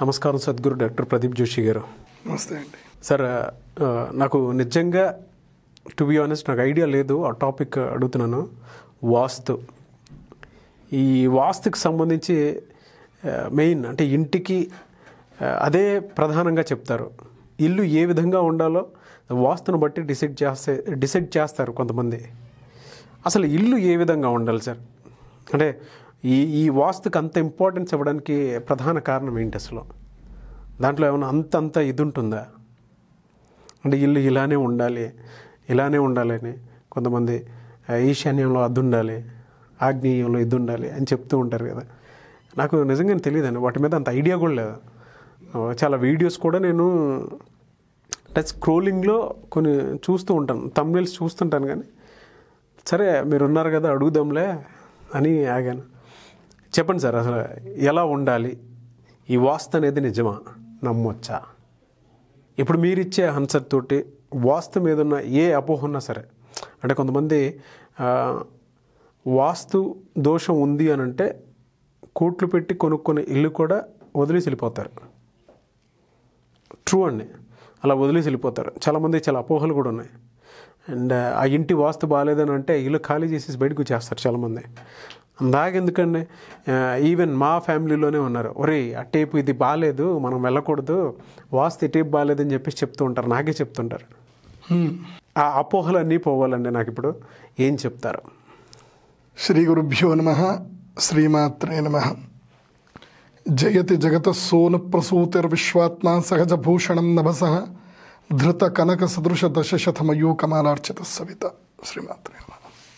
నమస్కారం సద్గురు డాక్టర్ ప్రదీప్ జోషి గారు నమస్తే అండి సార్ ఆ, నాకు నిజంగా టు బి ఆనెస్ట్ నాకు ఐడియా లేదు ఆ టాపిక్ అడుగుతున్నాను వాస్తు ఈ వాస్తుకి సంబంధించి మెయిన్ అంటే ఇంటికి ఆ, అదే ప్రధానంగా చెప్తారు ఇల్లు ఏ విధంగా ఉండాలో వాస్తును బట్టి డిసైడ్ చేస్తే డిసైడ్ చేస్తారు కొంతమంది అసలు ఇల్లు ఏ విధంగా ఉండాలి సార్ అంటే ఈ ఈ వాస్తుకి అంత ఇంపార్టెన్స్ ఇవ్వడానికి ప్రధాన కారణం ఏంటి అసలు దాంట్లో ఏమైనా అంత అంత ఇది ఉంటుందా అంటే ఇల్లు ఇలానే ఉండాలి ఇలానే ఉండాలి అని కొంతమంది ఆ, ఈశాన్యంలో అది ఉండాలి ఆగ్నేయంలో ఇది ఉండాలి అని చెప్తూ ఉంటారు కదా నాకు నిజంగానే తెలియదండి వాటి మీద అంత ఐడియా కూడా లేదు ఆ, చాలా వీడియోస్ కూడా నేను టచ్ స్క్రోలింగ్లో కొన్ని చూస్తూ ఉంటాను తమ్నేల్స్ చూస్తుంటాను కానీ సరే మీరు ఉన్నారు కదా అడుగుదాంలే అని ఆగాను చెప్పండి సార్ అసలు ఎలా ఉండాలి ఈ వాస్తు అనేది నిజమా నమ్మొచ్చా ఇప్పుడు మీరు ఇచ్చే ఆన్సర్ తోటి వాస్తు మీద ఉన్న ఏ అపోహ ఉన్నా సరే అంటే కొంతమంది ఆ, వాస్తు దోషం ఉంది అని అంటే కోట్లు పెట్టి కొనుక్కునే ఇల్లు కూడా వదిలేసి వెళ్ళిపోతారు ట్రూ అండి అలా వదిలేసి వెళ్ళిపోతారు చాలామంది చాలా అపోహలు కూడా ఉన్నాయి అండ్ ఆ ఇంటి వాస్తు బాగాలేదని అంటే ఇల్లు ఖాళీ చేసేసి బయటకు వచ్చేస్తారు చాలామంది అందాకెందుకండి ఈవెన్ మా ఫ్యామిలీలోనే ఉన్నారు ఒరే ఆ టేపు ఇది బాగాలేదు మనం వెళ్ళకూడదు వాస్తు ఈ టేప్ బాగాలేదని చెప్పేసి చెప్తూ ఉంటారు నాకే చెప్తుంటారు ఆ అపోహలన్నీ పోవాలండి నాకు ఇప్పుడు ఏం చెప్తారు శ్రీ గురుభ్యో నమ శ్రీమాత్రే నమ జయతి జగత సోన ప్రసూతిర్విశ్వాత్మ సహజ భూషణం నభస ధృత కనక సదృశ దశశతమయూ కమాలార్చిత సవిత శ్రీమాత్రే నమ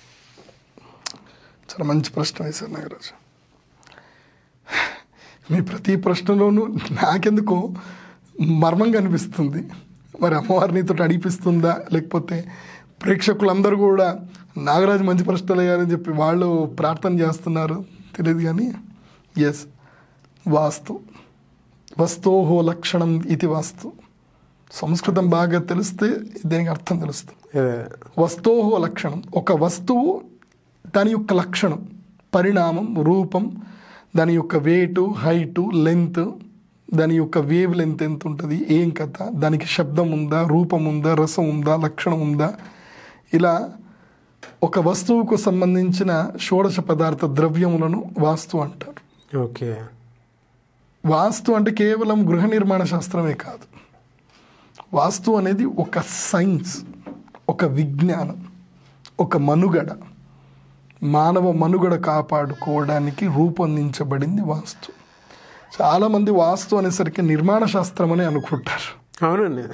చాలా మంచి ప్రశ్న వేశారు నాగరాజు మీ ప్రతి ప్రశ్నలోనూ నాకెందుకో మర్మంగా అనిపిస్తుంది మరి అమ్మవారి నీతో అడిగిపిస్తుందా లేకపోతే ప్రేక్షకులందరూ కూడా నాగరాజు మంచి ప్రశ్నలు అయ్యారని చెప్పి వాళ్ళు ప్రార్థన చేస్తున్నారు తెలియదు కానీ ఎస్ వాస్తు వస్తోహో లక్షణం ఇది వాస్తు సంస్కృతం బాగా తెలిస్తే దీనికి అర్థం తెలుస్తుంది ఏ, వస్తోహో లక్షణం ఒక వస్తువు దాని యొక్క లక్షణం పరిణామం రూపం దాని యొక్క వెయిట్ హైటు లెంత్ దాని యొక్క వేవ్ లెంత్ ఎంత ఉంటుంది ఏం కథ దానికి శబ్దం ఉందా రూపం ఉందా రసం ఉందా లక్షణం ఉందా ఇలా ఒక వస్తువుకు సంబంధించిన షోడశ పదార్థ ద్రవ్యములను వాస్తు అంటారు ఓకే వాస్తు అంటే కేవలం గృహ నిర్మాణ శాస్త్రమే కాదు వాస్తు అనేది ఒక సైన్స్ ఒక విజ్ఞానం ఒక మనుగడ మానవ మనుగడ కాపాడుకోవడానికి రూపొందించబడింది వాస్తు చాలామంది వాస్తు అనేసరికి నిర్మాణ శాస్త్రం అని అనుకుంటారు అవునండి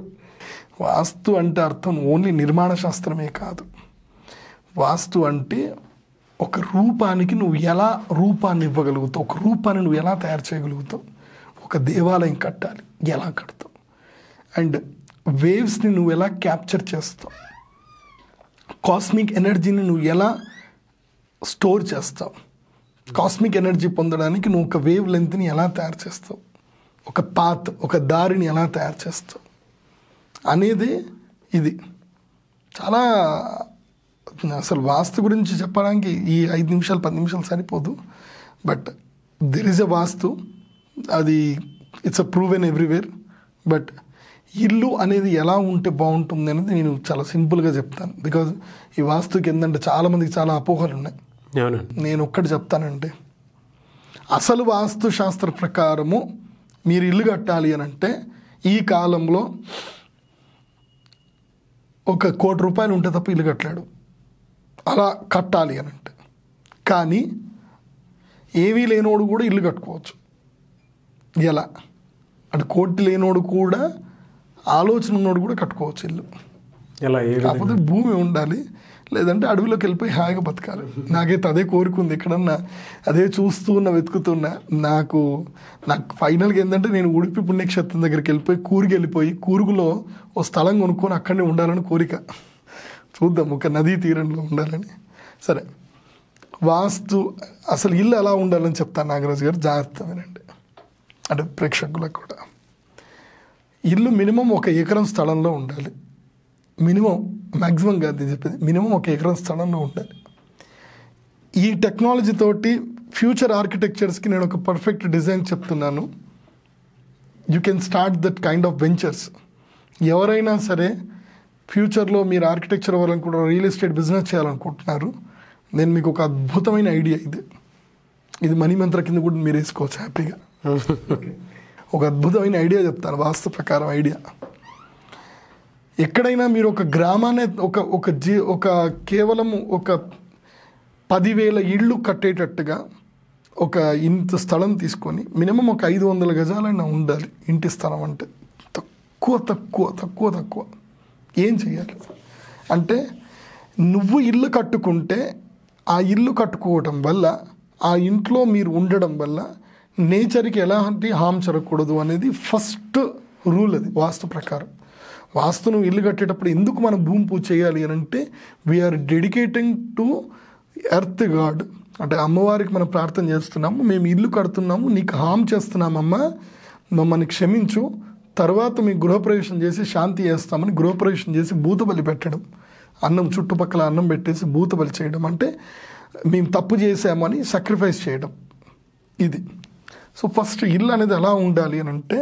వాస్తు అంటే అర్థం ఓన్లీ నిర్మాణ శాస్త్రమే కాదు వాస్తు అంటే ఒక రూపానికి నువ్వు ఎలా రూపాన్ని ఇవ్వగలుగుతావు ఒక రూపాన్ని నువ్వు ఎలా తయారు చేయగలుగుతావు ఒక దేవాలయం కట్టాలి ఎలా కడతావు అండ్ వేవ్స్ని నువ్వు ఎలా క్యాప్చర్ చేస్తావు కాస్మిక్ ఎనర్జీని నువ్వు ఎలా స్టోర్ చేస్తావు కాస్మిక్ ఎనర్జీ పొందడానికి నువ్వు ఒక వేవ్ లెంత్ని ఎలా తయారు చేస్తావు ఒక పాత్ ఒక దారిని ఎలా తయారు చేస్తావు అనేది ఇది చాలా అసలు వాస్తు గురించి చెప్పడానికి ఈ ఐదు నిమిషాలు పది నిమిషాలు సరిపోదు but there is a vastu అది it's a proven everywhere but ఇల్లు అనేది ఎలా ఉంటే బాగుంటుంది అనేది నేను చాలా సింపుల్గా చెప్తాను బికాజ్ ఈ వాస్తుకి ఏంటంటే చాలామందికి చాలా అపోహలు ఉన్నాయి అవునండి నేను ఒక్కటి చెప్తానంటే అసలు వాస్తు శాస్త్ర ప్రకారము మీరు ఇల్లు కట్టాలి అని అంటే ఈ కాలంలో ఒక కోటి రూపాయలు ఉంటే తప్ప ఇల్లు కట్టలేడు అలా కట్టాలి అని అంటే కానీ ఏమీ లేనోడు కూడా ఇల్లు కట్టుకోవచ్చు ఎలా అంటే కోటి లేనోడు కూడా ఆలోచన ఉన్నోడు కూడా కట్టుకోవచ్చు ఇల్లు ఎలా ఏ విధంగా? కాకపోతే భూమి ఉండాలి లేదంటే అడవిలోకి వెళ్ళిపోయి హాయిగా బతకాలి నాకైతే అదే కోరుకుంది ఎక్కడన్నా అదే చూస్తూ ఉన్నా వెతుకుతున్నా నాకు నాకు ఫైనల్గా ఏంటంటే నేను ఉడిపి పుణ్యక్షేత్రం దగ్గరికి వెళ్ళిపోయి కూరుకి వెళ్ళిపోయి కూరుగులో ఓ స్థలం కొనుక్కొని అక్కడనే ఉండాలని కోరిక చూద్దాం ఒక నదీ తీరంలో ఉండాలని సరే వాస్తు అసలు ఇల్లు ఎలా ఉండాలని చెప్తాను నాగరాజు గారు జాగ్రత్త వినండి అంటే ప్రేక్షకులకు కూడా ఇల్లు మినిమం ఒక ఎకరం స్థలంలో ఉండాలి మినిమం మ్యాక్సిమం కాదు నేను చెప్పేది మినిమం ఒక ఎకరం స్థలంలో ఉండాలి ఈ టెక్నాలజీ తోటి ఫ్యూచర్ ఆర్కిటెక్చర్స్కి నేను ఒక పర్ఫెక్ట్ డిజైన్ చెప్తున్నాను you can start that kind of ventures ఎవరైనా సరే ఫ్యూచర్లో మీరు ఆర్కిటెక్చర్ అవ్వాలనుకుంటారు రియల్ ఎస్టేట్ బిజినెస్ చేయాలనుకుంటున్నారు నేను మీకు ఒక అద్భుతమైన ఐడియా ఇది ఇది మనీ మంత్ర కింద కూడా మీరు వేసుకోవచ్చు హ్యాపీగా ఒక అద్భుతమైన ఐడియా చెప్తాను వాస్తు ప్రకారం ఐడియా ఎక్కడైనా మీరు ఒక గ్రామాన్ని ఒక ఒక జీ ఒక కేవలం ఒక పదివేల ఇళ్ళు కట్టేటట్టుగా ఒక ఇంత స్థలం తీసుకొని మినిమం ఒక ఐదు వందల గజాలైనా ఉండాలి ఇంటి స్థలం అంటే తక్కువ తక్కువ తక్కువ తక్కువ ఏం చేయాలి అంటే నువ్వు ఇల్లు కట్టుకుంటే ఆ ఇల్లు కట్టుకోవటం వల్ల ఆ ఇంట్లో మీరు ఉండడం వల్ల నేచర్కి ఎలాంటి హామ్ జరగకూడదు అనేది ఫస్ట్ రూల్ అది వాస్తు ప్రకారం వాస్తు నువ్వు ఇల్లు కట్టేటప్పుడు ఎందుకు మనం భూమి పూజ చేయాలి అని అంటే we are dedicating to earth god అంటే అమ్మవారికి మనం ప్రార్థన చేస్తున్నాము మేము ఇల్లు కడుతున్నాము నీకు హామ్ చేస్తున్నామమ్మా మమ్మల్ని క్షమించు తర్వాత మీ గృహప్రవేశం చేసి శాంతి చేస్తామని గృహప్రవేశం చేసి భూతబలి పెట్టడం అన్నం చుట్టుపక్కల అన్నం పెట్టేసి భూతబలి చేయడం అంటే మేము తప్పు చేసామని సాక్రిఫైస్ చేయడం ఇది సో ఫస్ట్ ఇల్లు అనేది ఎలా ఉండాలి అని అంటే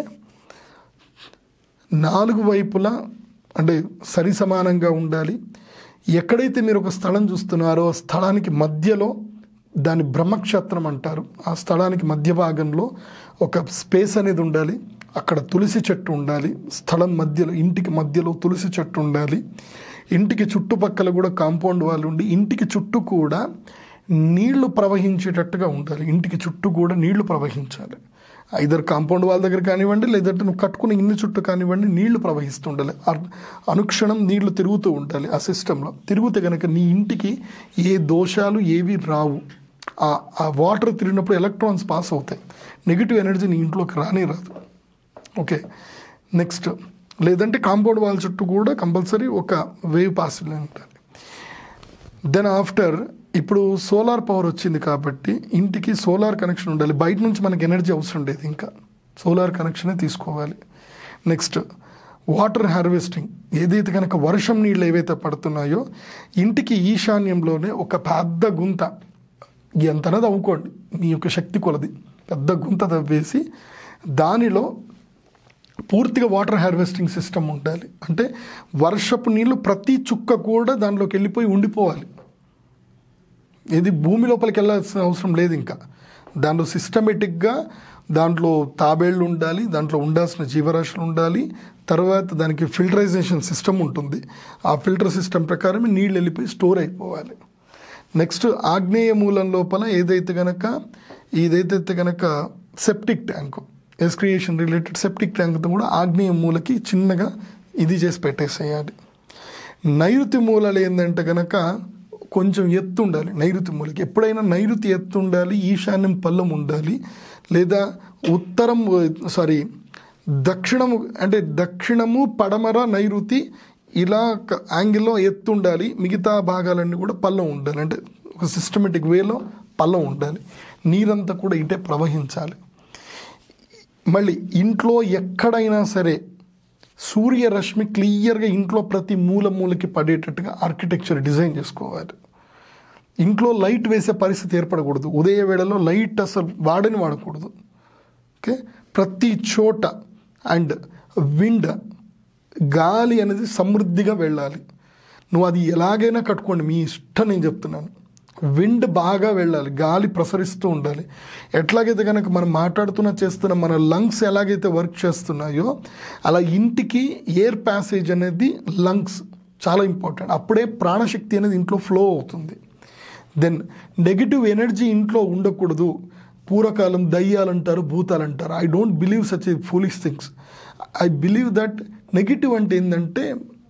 నాలుగు వైపులా అంటే సరి సమానంగా ఉండాలి ఎక్కడైతే మీరు ఒక స్థలం చూస్తున్నారో ఆ స్థలానికి మధ్యలో దాని బ్రహ్మక్షేత్రం అంటారు ఆ స్థలానికి మధ్య భాగంలో ఒక స్పేస్ అనేది ఉండాలి అక్కడ తులసి చెట్టు ఉండాలి స్థలం మధ్యలో ఇంటికి మధ్యలో తులసి చెట్టు ఉండాలి ఇంటికి చుట్టుపక్కల కూడా కాంపౌండ్ వాళ్ళు ఉండి ఇంటికి చుట్టూ కూడా నీళ్లు ప్రవహించేటట్టుగా ఉండాలి ఇంటికి చుట్టూ కూడా నీళ్లు ప్రవహించాలి ఐదర్ కాంపౌండ్ వాళ్ళ దగ్గర కానివ్వండి లేదంటే నువ్వు కట్టుకున్న ఇల్లు చుట్టూ కానివ్వండి నీళ్లు ప్రవహిస్తూ ఉండాలి అర్- అనుక్షణం నీళ్లు తిరుగుతూ ఉండాలి ఆ సిస్టంలో తిరిగితే కనుక నీ ఇంటికి ఏ దోషాలు ఏవి రావు ఆ ఆ వాటర్ తిరిగినప్పుడు ఎలక్ట్రాన్స్ పాస్ అవుతాయి నెగిటివ్ ఎనర్జీ నీ ఇంట్లోకి రానే రాదు ఓకే నెక్స్ట్ లేదంటే కాంపౌండ్ వాళ్ళ చుట్టూ కూడా కంపల్సరీ ఒక వేవ్ పాస్ ఉండాలి దెన్ ఆఫ్టర్ ఇప్పుడు సోలార్ పవర్ వచ్చింది కాబట్టి ఇంటికి సోలార్ కనెక్షన్ ఉండాలి బయట నుంచి మనకి ఎనర్జీ అవసరం లేదు ఇంకా సోలార్ కనెక్షనే తీసుకోవాలి నెక్స్ట్ వాటర్ హార్వెస్టింగ్ ఏదైతే కనుక వర్షం నీళ్ళు ఏవైతే పడుతున్నాయో ఇంటికి ఈశాన్యంలోనే ఒక పెద్ద గుంత ఎంతనది అవ్వుకోండి మీ యొక్క శక్తి కొలది పెద్ద గుంత తవ్వేసి దానిలో పూర్తిగా వాటర్ హార్వెస్టింగ్ సిస్టమ్ ఉండాలి అంటే వర్షపు నీళ్ళు ప్రతి చుక్క కూడా దాంట్లోకి వెళ్ళిపోయి ఉండిపోవాలి ఇది భూమి లోపలికి వెళ్ళాల్సిన అవసరం లేదు ఇంకా దాంట్లో సిస్టమేటిక్గా దాంట్లో తాబేళ్ళు ఉండాలి దాంట్లో ఉండాల్సిన జీవరాశులు ఉండాలి తర్వాత దానికి ఫిల్టరైజేషన్ సిస్టమ్ ఉంటుంది ఆ ఫిల్టర్ సిస్టమ్ ప్రకారం నీళ్ళు వెళ్ళిపోయి స్టోర్ అయిపోవాలి నెక్స్ట్ ఆగ్నేయ మూలం లోపల ఏదైతే గనక ఏదైతే గనక septic tank excretion related septic ట్యాంక్తో కూడా ఆగ్నేయ మూలకి చిన్నగా ఇది చేసి పెట్టేసేయాలి నైరుతి మూలలు ఏంటంటే గనక కొంచెం ఎత్తు ఉండాలి నైరుతి మూలకి ఎప్పుడైనా నైరుతి ఎత్తు ఉండాలి ఈశాన్యం పల్లం ఉండాలి లేదా ఉత్తరం సారీ దక్షిణము అంటే దక్షిణము పడమర నైరుతి ఇలా క- యాంగిల్లో ఎత్తు ఉండాలి మిగతా భాగాలన్నీ కూడా పల్లం ఉండాలి అంటే ఒక సిస్టమేటిక్ వేలో పల్లం ఉండాలి నీరంతా కూడా ఇటే ప్రవహించాలి మళ్ళీ ఇంట్లో ఎక్కడైనా సరే సూర్యరశ్మి క్లియర్గా ఇంట్లో ప్రతి మూల మూలకి పడేటట్టుగా ఆర్కిటెక్చర్ డిజైన్ చేసుకోవాలి ఇంట్లో లైట్ వేసే పరిస్థితి ఏర్పడకూడదు ఉదయ వేళలో లైట్ అసలు వాడని వాడకూడదు ఓకే ప్రతి చోట అండ్ విండ్ గాలి అనేది సమృద్ధిగా వెళ్ళాలి నువ్వు అది ఎలాగైనా కట్టుకోండి మీ ఇష్టం నేను చెప్తున్నాను విండ్ బాగా వెళ్ళాలి గాలి ప్రసరిస్తూ ఉండాలి ఎట్లాగైతే కనుక మనం మాట్లాడుతున్న చేస్తున్న మన లంగ్స్ ఎలాగైతే వర్క్ చేస్తున్నాయో అలా ఇంటికి ఎయిర్ ప్యాసేజ్ అనేది లంగ్స్ చాలా ఇంపార్టెంట్ అప్పుడే ప్రాణశక్తి అనేది ఇంట్లో ఫ్లో అవుతుంది దెన్ నెగిటివ్ ఎనర్జీ ఇంట్లో ఉండకూడదు పూర్వకాలం దయ్యాలు అంటారు భూతాలు అంటారు I don't believe such a foolish things I believe that negative అంటే ఏంటంటే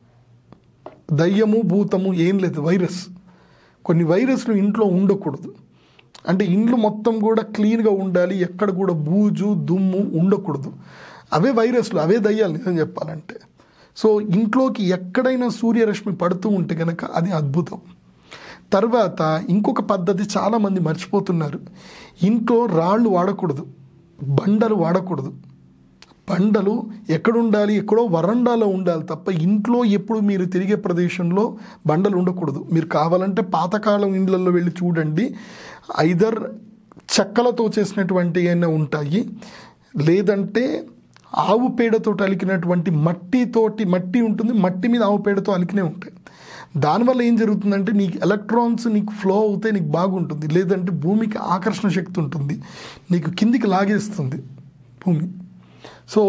దయ్యము భూతము ఏం లేదు వైరస్ కొన్ని వైరస్లు ఇంట్లో ఉండకూడదు అంటే ఇండ్లు మొత్తం కూడా క్లీన్గా ఉండాలి ఎక్కడ కూడా బూజు దుమ్ము ఉండకూడదు అవే వైరస్లు అవే దయ్యాలు నిజం చెప్పాలంటే సో ఇంట్లోకి ఎక్కడైనా సూర్యరశ్మి పడుతూ ఉంటే కనుక అది అద్భుతం తర్వాత ఇంకొక పద్ధతి చాలామంది మర్చిపోతున్నారు ఇంట్లో రాళ్ళు వాడకూడదు బండలు వాడకూడదు బండలు ఎక్కడ ఉండాలి ఎక్కడో వరండాలో ఉండాలి తప్ప ఇంట్లో ఎప్పుడు మీరు తిరిగే ప్రదేశంలో బండలు ఉండకూడదు మీరు కావాలంటే పాతకాలం ఇండ్లలో వెళ్ళి చూడండి ఐదర్ చెక్కలతో చేసినటువంటి అయినా ఉంటాయి లేదంటే ఆవు పేడతో అలికినటువంటి మట్టితోటి మట్టి ఉంటుంది మట్టి మీద ఆవు పేడతో అలికినే ఉంటాయి దానివల్ల ఏం జరుగుతుందంటే నీకు ఎలక్ట్రాన్స్ నీకు ఫ్లో అవుతే నీకు బాగుంటుంది లేదంటే భూమికి ఆకర్షణ శక్తి ఉంటుంది నీకు కిందికి లాగేస్తుంది భూమి సో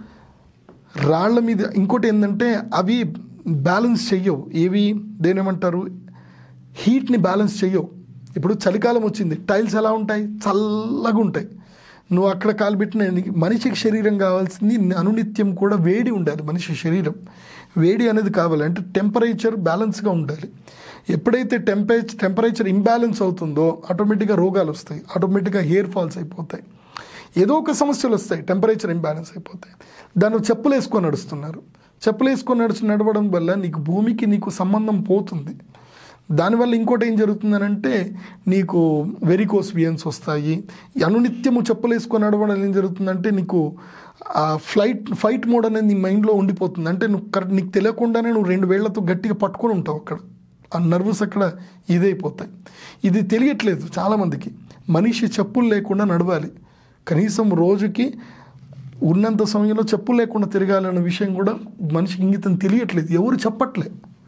రాళ్ల మీద ఇంకోటి ఏంటంటే అవి బ్యాలెన్స్ చెయ్యవు ఏవి దేనేమంటారు హీట్ని బ్యాలెన్స్ చెయ్యవు ఇప్పుడు చలికాలం వచ్చింది టైల్స్ ఎలా ఉంటాయి చల్లగా ఉంటాయి నువ్వు అక్కడ కాలు పెట్టిన నీకు మనిషికి శరీరం కావాల్సింది అనునిత్యం కూడా వేడి ఉండాలి మనిషి శరీరం వేడి అనేది కావాలి అంటే టెంపరేచర్ బ్యాలెన్స్గా ఉండాలి ఎప్పుడైతే టెంపరేచర్ టెంపరేచర్ ఇంబ్యాలెన్స్ అవుతుందో ఆటోమేటిక్గా రోగాలు వస్తాయి ఆటోమేటిక్గా హెయిర్ ఫాల్స్ అయిపోతాయి ఏదో ఒక సమస్యలు వస్తాయి టెంపరేచర్ ఇంబ్యాలెన్స్ అయిపోతాయి దాన్ని చెప్పులు వేసుకొని నడుస్తున్నారు చెప్పులు వేసుకొని నడుచు నడవడం వల్ల నీకు భూమికి నీకు సంబంధం పోతుంది దానివల్ల ఇంకోటి ఏం జరుగుతుందనంటే నీకు వెరికోస్ వియన్స్ వస్తాయి అనునిత్యము చెప్పులు వేసుకొని నడవడం వల్ల ఏం జరుగుతుందంటే నీకు ఆ ఫ్లైట్ ఫైట్ మోడ్ అనేది నీ మైండ్లో ఉండిపోతుంది అంటే నువ్వు కరెక్ట్ నీకు తెలియకుండానే నువ్వు రెండు వేళ్లతో గట్టిగా పట్టుకొని ఉంటావు అక్కడ ఆ నర్వస్ అక్కడ ఇదైపోతాయి ఇది తెలియట్లేదు చాలామందికి మనిషి చెప్పులు లేకుండా నడవాలి కనీసం రోజుకి ఉన్నంత సమయంలో చెప్పులు లేకుండా తిరగాలన్న విషయం కూడా మనిషికి ఇంగితం తెలియట్లేదు ఎవరు చెప్పట్లే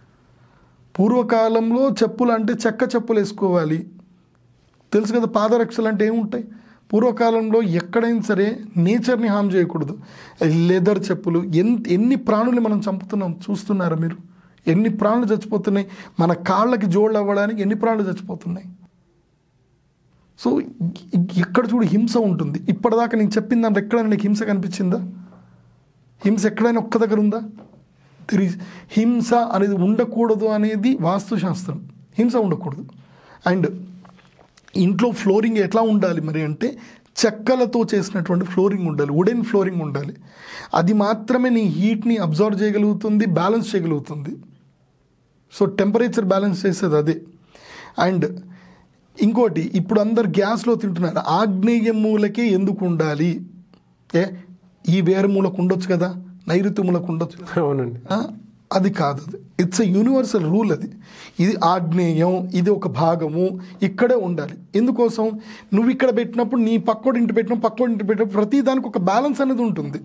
పూర్వకాలంలో చెప్పులు అంటే చెక్క చెప్పులు వేసుకోవాలి తెలుసు కదా పాదరక్షలు అంటే ఏముంటాయి పూర్వకాలంలో ఎక్కడైనా సరే నేచర్ని హామ్ చేయకూడదు లెదర్ చెప్పులు ఎన్ ఎన్ని ప్రాణులు మనం చంపుతున్నాం చూస్తున్నారా మీరు ఎన్ని ప్రాణులు చచ్చిపోతున్నాయి మన కాళ్ళకి జోళ్ళు అవ్వడానికి ఎన్ని ప్రాణులు చచ్చిపోతున్నాయి సో ఇ- ఎక్కడ చూడు హింస ఉంటుంది ఇప్పటిదాకా నేను చెప్పిన దాంట్లో ఎక్కడైనా నీకు హింస కనిపించిందా హింస ఎక్కడైనా ఒక్క దగ్గర ఉందా దెర్ ఈస్ హింస అనేది ఉండకూడదు అనేది వాస్తుశాస్త్రం హింస ఉండకూడదు అండ్ ఇంట్లో ఫ్లోరింగ్ ఎట్లా ఉండాలి మరి అంటే చెక్కలతో చేసినటువంటి ఫ్లోరింగ్ ఉండాలి వుడెన్ ఫ్లోరింగ్ ఉండాలి అది మాత్రమే నీ హీట్ని అబ్జర్వ్ చేయగలుగుతుంది బ్యాలెన్స్ చేయగలుగుతుంది సో టెంపరేచర్ బ్యాలెన్స్ చేసేది అదే అండ్ ఇంకోటి ఇప్పుడు అందరు గ్యాస్లో తింటున్నారు ఆగ్నేయ మూలకే ఎందుకు ఉండాలి ఏ ఈ వేరే మూలకు ఉండొచ్చు కదా నైరుతి మూలకు ఉండొచ్చు కదా అవునండి ఆ, అది కాదు అది ఇట్స్ ఎ యూనివర్సల్ రూల్ అది ఇది ఆగ్నేయం ఇది ఒక భాగము ఇక్కడే ఉండాలి ఎందుకోసం నువ్వు ఇక్కడ పెట్టినప్పుడు నీ పక్కోడి ఇంటి పెట్టిన పక్కోడి ఇంటి పెట్టినప్పుడు ప్రతి దానికి ఒక బ్యాలెన్స్ అనేది ఉంటుంది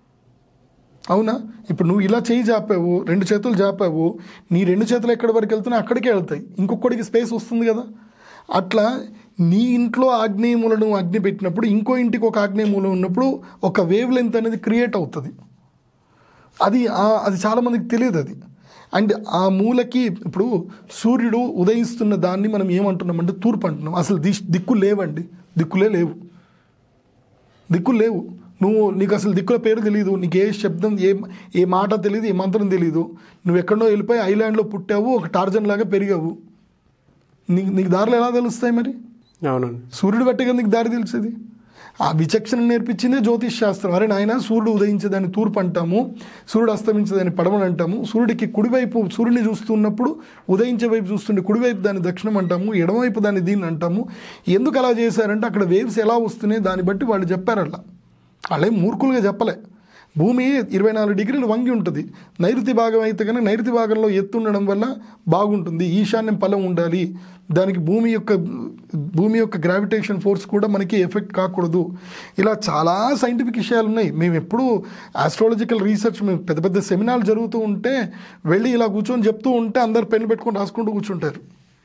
అవునా ఇప్పుడు నువ్వు ఇలా చేయి జాపావు రెండు చేతులు జాపావు నీ రెండు చేతులు ఎక్కడి వరకు వెళ్తున్నాయి అక్కడికే వెళ్తాయి ఇంకొకడికి స్పేస్ వస్తుంది కదా అట్లా నీ ఇంట్లో ఆగ్నేయములను అగ్ని పెట్టినప్పుడు ఇంకో ఇంటికి ఒక ఆగ్నేయమూలం ఉన్నప్పుడు ఒక వేవ్ లెంత్ అనేది క్రియేట్ అవుతుంది అది ఆ- అది చాలామందికి తెలియదు అది అండ్ ఆ మూలకి ఇప్పుడు సూర్యుడు ఉదయిస్తున్న దాన్ని మనం ఏమంటున్నామంటే తూర్పు అంటున్నాం అసలు దిశ్ దిక్కులు లేవండి దిక్కులే లేవు దిక్కులు లేవు నువ్వు నీకు అసలు దిక్కుల పేరు తెలియదు నీకు ఏ శబ్దం ఏ ఏ మాట తెలియదు ఏ మంత్రం తెలియదు నువ్వు ఎక్కడో వెళ్ళిపోయి ఐలాండ్లో పుట్టావు ఒక టార్జన్ లాగా పెరిగావు నీకు నీకు దారులు ఎలా తెలుస్తాయి మరి అవునండి సూర్యుడు బట్టే కదా నీకు దారి తెలిసేది ఆ విచక్షణ నేర్పించిందే జ్యోతిష్ శాస్త్రం అరే నాయన సూర్యుడు ఉదయించేదాన్ని తూర్పు అంటాము సూర్యుడు అస్తమించేదాన్ని పడమని అంటాము సూర్యుడికి కుడివైపు సూర్యుడిని చూస్తున్నప్పుడు ఉదయించే వైపు చూస్తుండే కుడివైపు దాన్ని దక్షిణం అంటాము ఎడమవైపు దాన్ని దీన్ని అంటాము ఎందుకు అలా చేశారంటే అక్కడ వేవ్స్ ఎలా వస్తున్నాయి దాన్ని బట్టి వాళ్ళు చెప్పారు అలా వాళ్ళేం మూర్ఖులుగా చెప్పలే భూమి ఇరవై నాలుగు డిగ్రీలు వంగి ఉంటుంది నైరుతి భాగం అయితే కనుక నైరుతి భాగంలో ఎత్తు ఉండడం వల్ల బాగుంటుంది ఈశాన్యం పలం ఉండాలి దానికి భూమి యొక్క భూమి యొక్క గ్రావిటేషన్ ఫోర్స్ కూడా మనకి ఎఫెక్ట్ కాకూడదు ఇలా చాలా సైంటిఫిక్ విషయాలు ఉన్నాయి మేము ఎప్పుడు ఆస్ట్రాలజికల్ రీసెర్చ్ మేము పెద్ద పెద్ద సెమినార్లు జరుగుతూ ఉంటే వెళ్ళి ఇలా కూర్చొని చెప్తూ ఉంటే అందరు పెన్ను పెట్టుకొని రాసుకుంటూ కూర్చుంటారు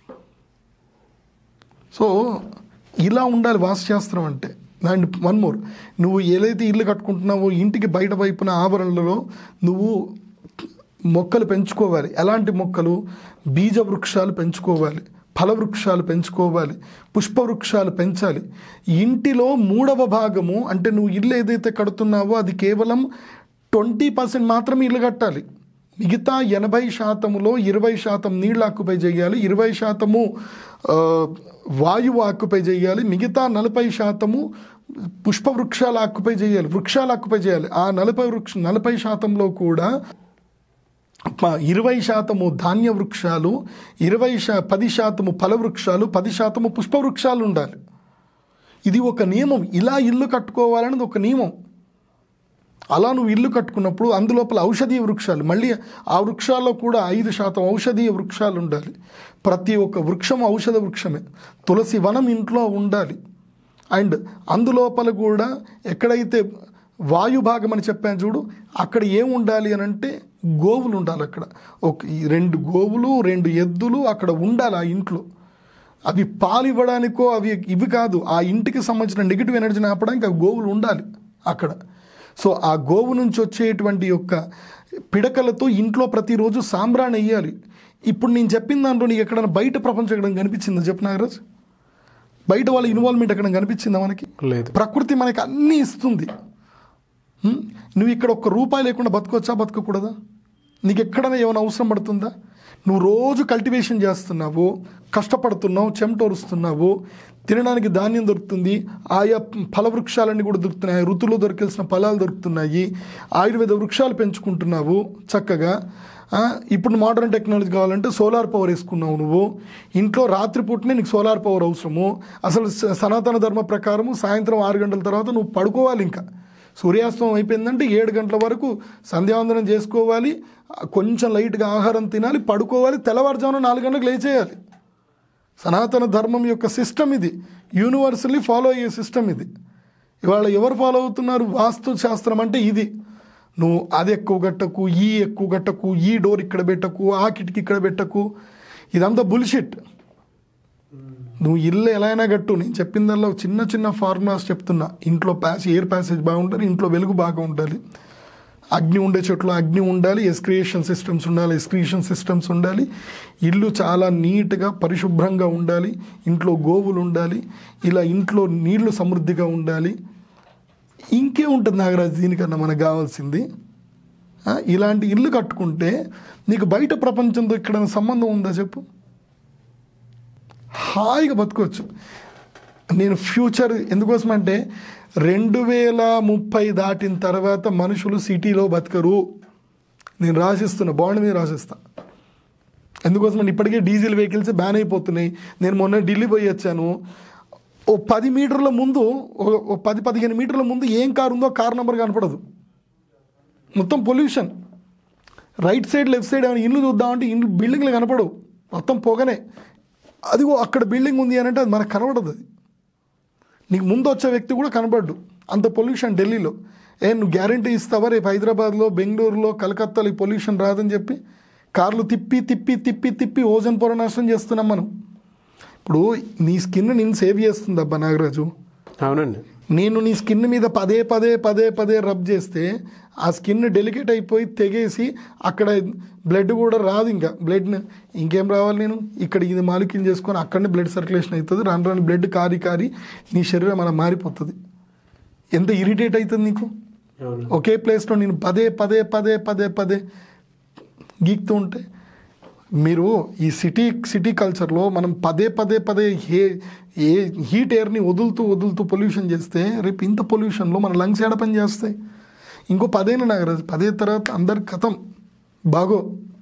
సో ఇలా ఉండాలి వాస్తుశాస్త్రం అంటే అండ్ వన్ మోర్ నువ్వు ఏదైతే ఇల్లు కట్టుకుంటున్నావో ఇంటికి బయట వైపున ఆవరణలలో నువ్వు మొక్కలు పెంచుకోవాలి ఎలాంటి మొక్కలు బీజ వృక్షాలు పెంచుకోవాలి ఫల వృక్షాలు పెంచుకోవాలి పుష్ప వృక్షాలు పెంచాలి ఇంటిలో మూడవ భాగము అంటే నువ్వు ఇల్లు ఏదైతే కడుతున్నావో అది కేవలం ట్వంటీ పర్సెంట్ మాత్రమే ఇల్లు కట్టాలి మిగతా ఎనభై శాతములో ఇరవై శాతం నీళ్ళు ఆక్యుపై చేయాలి ఇరవై శాతము ఆ, వాయువు ఆక్యుపై చేయాలి మిగతా నలభై శాతము పుష్ప వృక్షాలు ఆక్యుపై చేయాలి వృక్షాలు ఆక్యుపై చేయాలి ఆ నలభై వృక్ష నలభై శాతంలో కూడా ప- ఇరవై శాతము ధాన్య వృక్షాలు ఇరవై శా పది శాతము ఫల వృక్షాలు పది శాతము పుష్ప వృక్షాలు ఉండాలి ఇది ఒక నియమం ఇలా ఇల్లు కట్టుకోవాలనేది ఒక నియమం అలా నువ్వు ఇల్లు కట్టుకున్నప్పుడు అందులోపల ఔషధీయ వృక్షాలు మళ్ళీ ఆ వృక్షాల్లో కూడా ఐదు శాతం ఔషధీయ వృక్షాలు ఉండాలి ప్రతి ఒక్క వృక్షం ఔషధ వృక్షమే తులసి వనం ఇంట్లో ఉండాలి అండ్ అందులోపల కూడా ఎక్కడైతే వాయు భాగం అని చెప్పాను చూడు అక్కడ ఏం ఉండాలి అని అంటే గోవులు ఉండాలి అక్కడ ఒక ఈ రెండు గోవులు రెండు ఎద్దులు అక్కడ ఉండాలి ఆ ఇంట్లో అవి పాలు ఇవ్వడానికో అవి ఇవి కాదు ఆ ఇంటికి సంబంధించిన నెగిటివ్ ఎనర్జీని ఆపడానికి ఆ గోవులు ఉండాలి అక్కడ సో ఆ గోవు నుంచి వచ్చేటువంటి యొక్క పిడకలతో ఇంట్లో ప్రతిరోజు సాంబ్రాణి వేయాలి ఇప్పుడు నేను చెప్పిన దాంట్లో నీకు ఎక్కడైనా బయట ప్రపంచం ఎక్కడ కనిపించిందా చెప్పు నాగరాజ్ బయట వాళ్ళ ఇన్వాల్వ్మెంట్ ఎక్కడ కనిపించిందా మనకి లేదు ప్రకృతి మనకి అన్నీ ఇస్తుంది హ్మ్? నువ్వు ఇక్కడ ఒక్క రూపాయి లేకుండా బతకొచ్చా బతకకూడదా నీకు ఎక్కడైనా ఏమైనా అవసరం పడుతుందా నువ్వు రోజు కల్టివేషన్ చేస్తున్నావు కష్టపడుతున్నావు చెమటోరుస్తున్నావు తినడానికి ధాన్యం దొరుకుతుంది ఆయా ఫల వృక్షాలన్నీ కూడా దొరుకుతున్నాయి ఋతులో దొరికాల్సిన ఫలాలు దొరుకుతున్నాయి ఆయుర్వేద వృక్షాలు పెంచుకుంటున్నావు చక్కగా ఆ, ఇప్పుడు మోడర్న్ టెక్నాలజీ కావాలంటే సోలార్ పవర్ వేసుకున్నావు నువ్వు ఇంట్లో రాత్రిపూటనే నీకు సోలార్ పవర్ అవసరము అసలు స- సనాతన ధర్మ ప్రకారము సాయంత్రం ఆరు గంటల తర్వాత నువ్వు పడుకోవాలి ఇంకా సూర్యాస్తమం అయిపోయిందంటే ఏడు గంటల వరకు సంధ్యావందనం చేసుకోవాలి ఆ, కొంచెం లైట్గా ఆహారం తినాలి పడుకోవాలి తెల్లవారుజామున నాలుగు గంటలకు లేచేయాలి సనాతన ధర్మం యొక్క సిస్టమ్ ఇది యూనివర్సల్లీ ఫాలో అయ్యే సిస్టమ్ ఇది ఇవాళ ఎవరు ఫాలో అవుతున్నారు వాస్తు శాస్త్రం అంటే ఇది నువ్వు అది ఎక్కువ గట్టకు ఈ ఎక్కువ గట్టకు ఈ డోర్ ఇక్కడ పెట్టకు ఆ కిటికీ ఇక్కడ పెట్టకు ఇదంతా బుల్షిట్ నువ్వు ఇల్లు ఎలా అయినా కట్టు నేను చెప్పిందల్లా చిన్న చిన్న ఫార్ములాస్ చెప్తున్నా ఇంట్లో ప్యాస్ ఎయిర్ ప్యాసేజ్ బాగుండాలి ఇంట్లో వెలుగు బాగా ఉండాలి అగ్ని ఉండే చోట్ల అగ్ని ఉండాలి ఎస్క్రియేషన్ సిస్టమ్స్ ఉండాలి ఎస్క్రియేషన్ సిస్టమ్స్ ఉండాలి ఇల్లు చాలా నీట్గా పరిశుభ్రంగా ఉండాలి ఇంట్లో గోవులు ఉండాలి ఇలా ఇంట్లో నీళ్లు సమృద్ధిగా ఉండాలి ఇంకే ఉంటుంది నాగరాజు దీనికన్నా మనకు కావాల్సింది ఆ, ఇలాంటి ఇల్లు కట్టుకుంటే నీకు బయట ప్రపంచంతో ఇక్కడ సంబంధం ఉందా చెప్పు హాయిగా బతకవచ్చు నేను ఫ్యూచర్ ఎందుకోసం అంటే రెండు వేల ముప్పై దాటిన తర్వాత మనుషులు సిటీలో బతకరు నేను రాసిస్తున్నా బాండ్ మీద రాసిస్తా ఎందుకోసం అంటే ఇప్పటికే డీజిల్ వెహికల్స్ బ్యాన్ అయిపోతున్నాయి నేను మొన్న ఢిల్లీ పోయి వచ్చాను ఓ పది మీటర్ల ముందు ఓ- ఓ పది పదిహేను మీటర్ల ముందు ఏం కారు ఉందో కార్ నెంబర్ కనపడదు మొత్తం pollution right side left side ఏమైనా ఇల్లు చూద్దామంటే ఇల్లు బిల్డింగ్లు కనపడవు మొత్తం పొగనే అదిగో అక్కడ బిల్డింగ్ ఉంది అని అంటే అది మనకు కనబడదు అది నీకు ముందు వచ్చే వ్యక్తి కూడా కనబడ్డు అంత పొల్యూషన్ ఢిల్లీలో ఏ నువ్వు గ్యారంటీ ఇస్తావా రేపు హైదరాబాద్లో బెంగళూరులో కలకత్తాలో ఈ పొల్యూషన్ రాదని చెప్పి కార్లు తిప్పి తిప్పి తిప్పి తిప్పి ఓజన్ పొర నాశనం చేస్తున్నాం మనం ఇప్పుడు నీ స్కిన్ నేను సేవ్ చేస్తుంది అబ్బా నాగరాజు అవునండి నేను నీ స్కిన్ మీద పదే పదే పదే పదే రబ్ చేస్తే ఆ స్కిన్ డెలికేట్ అయిపోయి తెగేసి అక్కడ బ్లడ్ కూడా రాదు ఇంకా బ్లడ్ ఇంకేం రావాలి నేను ఇక్కడ ఇది మాలిక్యూల్ చేసుకొని అక్కడనే బ్లడ్ సర్క్యులేషన్ అవుతుంది రాను రాను బ్లడ్ కారి కారి నీ శరీరం అలా మారిపోతుంది ఎంత ఇరిటేట్ అవుతుంది నీకు అవును ఒకే ప్లేస్లో నేను పదే పదే పదే పదే పదే గీక్తూ ఉంటే మీరు ఈ సిటీ సిటీ కల్చర్లో మనం పదే పదే పదే ఏ ఏ హీట్ ఎయిర్ని వదులుతూ వదులుతూ పొల్యూషన్ చేస్తే రేపు ఇంత పొల్యూషన్లో మన లంగ్స్ ఏడ పని చేస్తాయి ఇంకో పదేళ్ళ నాగరాజు పదే తర్వాత అందరు కథం బాగో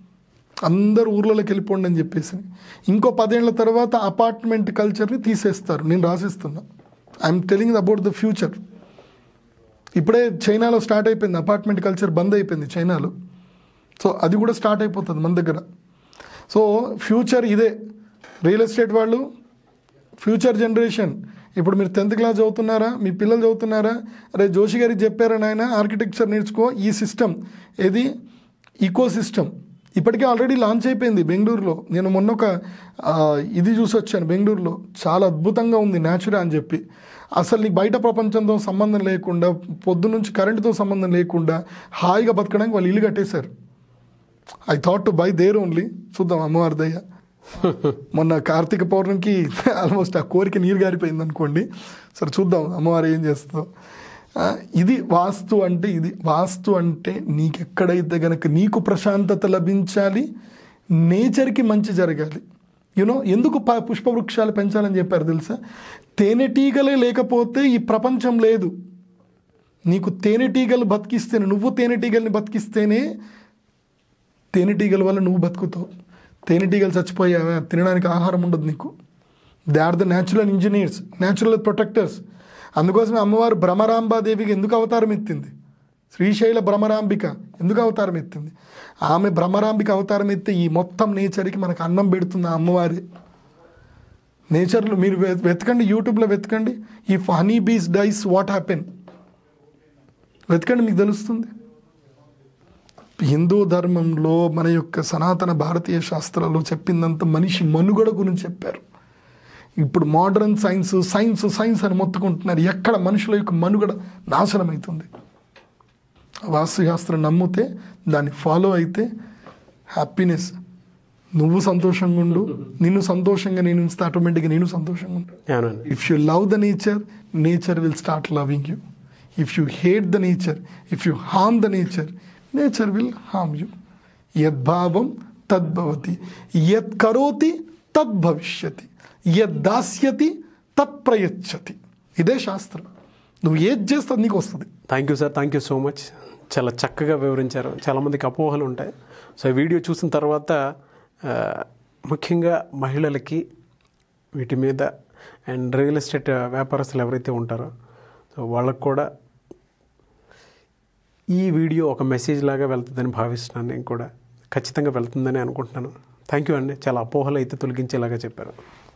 అందరు ఊర్లలోకి వెళ్ళిపోండి అని చెప్పేసి ఇంకో పదేళ్ల తర్వాత అపార్ట్మెంట్ కల్చర్ని తీసేస్తారు నేను రాసిస్తున్నా I'm telling about the future ఇప్పుడే చైనాలో స్టార్ట్ అయిపోయింది అపార్ట్మెంట్ కల్చర్ బంద్ అయిపోయింది చైనాలో సో అది కూడా స్టార్ట్ అయిపోతుంది మన దగ్గర సో ఫ్యూచర్ ఇదే రియల్ ఎస్టేట్ వాళ్ళు ఫ్యూచర్ జనరేషన్ ఇప్పుడు మీరు టెన్త్ క్లాస్ చదువుతున్నారా మీ పిల్లలు చదువుతున్నారా అరే జోషి గారికి చెప్పారా నాయన ఆర్కిటెక్చర్ నేర్చుకో ఈ సిస్టమ్ ఏది ఈకో సిస్టమ్ ఇప్పటికే ఆల్రెడీ లాంచ్ అయిపోయింది బెంగళూరులో నేను మొన్న ఒక ఆ, ఇది చూసి వచ్చాను బెంగళూరులో చాలా అద్భుతంగా ఉంది న్యాచురా అని చెప్పి అసలు నీకు బయట ప్రపంచంతో సంబంధం లేకుండా పొద్దు నుంచి కరెంటుతో సంబంధం లేకుండా హాయిగా బతకడానికి వాళ్ళు ఇల్లు కట్టేశారు I thought to buy there only చూద్దాం అమ్మవారి దయ్య మొన్న కార్తీక పౌర్ణమికి ఆల్మోస్ట్ ఆ కోరిక నీరు గారిపోయింది అనుకోండి సరే చూద్దాం అమ్మవారు ఏం చేస్తుందో ఆ, ఇది వాస్తు అంటే ఇది వాస్తు అంటే నీకెక్కడైతే గనక నీకు ప్రశాంతత లభించాలి నేచర్కి మంచి జరగాలి యూనో ఎందుకు ప- పుష్పవృక్షాలు పెంచాలని చెప్పారు తెలుసా తేనెటీగలే లేకపోతే ఈ ప్రపంచం లేదు నీకు తేనెటీగలు బతికిస్తేనే నువ్వు తేనెటీగల్ని బతికిస్తేనే తేనెటీగల వల్ల నువ్వు బతుకుతావు తేనెటీగలు చచ్చిపోయావా తినడానికి ఆహారం ఉండదు నీకు they are the natural engineers natural protectors అందుకోసమే అమ్మవారు భ్రమరాంబాదేవికి ఎందుకు అవతారం ఎత్తింది శ్రీశైల భ్రమరాంబిక ఎందుకు అవతారం ఎత్తింది ఆమె భ్రమరాంబిక అవతారం ఎత్తే ఈ మొత్తం నేచర్కి మనకు అన్నం పెడుతుంది ఆ అమ్మవారి నేచర్లో మీరు వె- వెతకండి యూట్యూబ్లో వెతకండి ఈ honey bees dice what happen వెతకండి మీకు తెలుస్తుంది హిందూ ధర్మంలో మన యొక్క సనాతన భారతీయ శాస్త్రాల్లో చెప్పిందంత మనిషి మనుగడ గురించి చెప్పారు ఇప్పుడు మోడర్న్ సైన్స్ సైన్స్ సైన్స్ అని మొత్తుకుంటున్నారు ఎక్కడ మనుషుల యొక్క మనుగడ నాశనం అవుతుంది వాస్తుశాస్త్రం నమ్మితే దాన్ని ఫాలో అయితే హ్యాపీనెస్ నువ్వు సంతోషంగా ఉండు నిన్ను సంతోషంగా నేను ఉంచితే ఆటోమేటిక్గా నేను సంతోషంగా ఉంటాను అవునండి if you love the nature nature will start loving you if you hate the nature if you harm the nature nature will harm you యద్భావం తద్భవతి యత్ కరోతి తద్భవిష్యతి యద్ దాస్యతి తత్ ప్రయచ్చతి ఇదే శాస్త్రం నువ్వు ఏది చేస్తే అది నీకు వస్తుంది thank you sir thank you so much చాలా చక్కగా వివరించారు చాలామందికి అపోహలు ఉంటాయి సో ఈ వీడియో చూసిన తర్వాత ఆ, ముఖ్యంగా మహిళలకి వీటి మీద అండ్ రియల్ ఎస్టేట్ వ్యాపారస్తులు ఎవరైతే ఉంటారో సో వాళ్ళకు కూడా ఈ వీడియో ఒక మెసేజ్ లాగా వెళ్తుందని భావిస్తున్నాను నేను కూడా ఖచ్చితంగా వెళ్తుందని అనుకుంటున్నాను థ్యాంక్ యూ అండి చాలా అపోహలు అయితే తొలగించేలాగా చెప్పారు